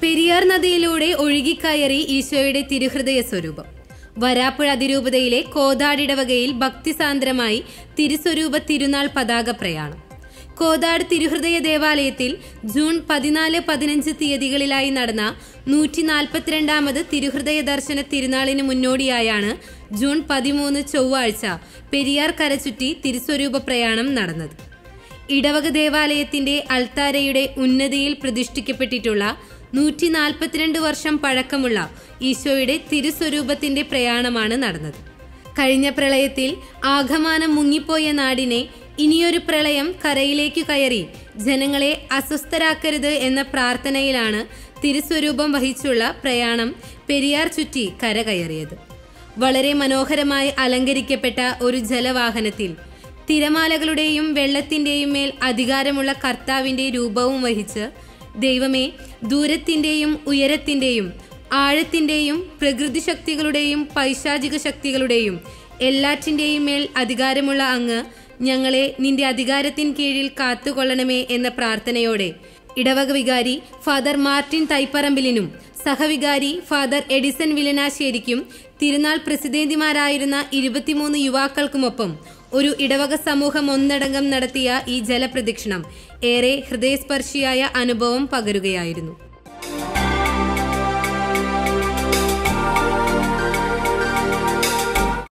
പെരിയാർ നദിയിലൂടെ ഒഴുകിക്കയറി ഈശോയുടെ തിരുഹൃദയ സ്വരൂപം വരാപ്പുഴ അതിരൂപതയിലെ കോതാടിടവകയിൽ ഭക്തിസാന്ദ്രമായി തിരുസ്വരൂപ തിരുനാൾ പതാക പ്രയാണം കോതാട് തിരുഹൃദയ ദേവാലയത്തിൽ ജൂൺ പതിനാല് പതിനഞ്ച് തീയതികളിലായി നടന്ന നൂറ്റി നാൽപ്പത്തിരണ്ടാമത് തിരുഹൃദയ ദർശന തിരുനാളിന് മുന്നോടിയായാണ് ജൂൺ പതിമൂന്ന് ചൊവ്വാഴ്ച പെരിയാർ കരചുറ്റി തിരുസ്വരൂപ പ്രയാണം നടന്നത് ഇടവക ദേവാലയത്തിന്റെ അൾത്താരയുടെ ഉന്നതിയിൽ പ്രതിഷ്ഠിക്കപ്പെട്ടിട്ടുള്ള നൂറ്റി നാൽപ്പത്തിരണ്ട് വർഷം പഴക്കമുള്ള ഈശോയുടെ തിരുസ്വരൂപത്തിന്റെ പ്രയാണമാണ് നടന്നത് കഴിഞ്ഞ പ്രളയത്തിൽ ആഘമാനം മുങ്ങിപ്പോയ നാടിനെ ഇനിയൊരു പ്രളയം കരയിലേക്ക് കയറി ജനങ്ങളെ അസ്വസ്ഥരാക്കരുത് എന്ന പ്രാർത്ഥനയിലാണ് തിരുസ്വരൂപം വഹിച്ചുള്ള പ്രയാണം പെരിയാർ ചുറ്റി കര കയറിയത് വളരെ മനോഹരമായി അലങ്കരിക്കപ്പെട്ട ഒരു ജലവാഹനത്തിൽ തിരമാലകളുടെയും വെള്ളത്തിന്റെയും മേൽ അധികാരമുള്ള കർത്താവിന്റെ രൂപവും വഹിച്ച് ദൈവമേ ദൂരത്തിന്റെയും ഉയരത്തിന്റെയും ആഴത്തിന്റെയും പ്രകൃതി ശക്തികളുടെയും പൈശാചിക ശക്തികളുടെയും എല്ലാറ്റിന്റെയും മേൽ അധികാരമുള്ള അങ്ങ് ഞങ്ങളെ നിന്റെ അധികാരത്തിൻ കീഴിൽ കാത്തുകൊള്ളണമേ എന്ന പ്രാർത്ഥനയോടെ ഇടവക വികാരി ഫാദർ മാർട്ടിൻ തൈപ്പറമ്പിലിനും സഹവികാരി ഫാദർ എഡിസൺ വിലനാശ്ശേരിക്കും തിരുനാൾ പ്രസിദ്ധേന്തിമാരായിരുന്ന ഇരുപത്തിമൂന്ന് യുവാക്കൾക്കുമൊപ്പം ഒരു ഇടവക സമൂഹം ഒന്നടങ്കം നടത്തിയ ഈ ജലപ്രദക്ഷിണം ഏറെ ഹൃദയസ്പർശിയായ അനുഭവം പകരുകയായിരുന്നു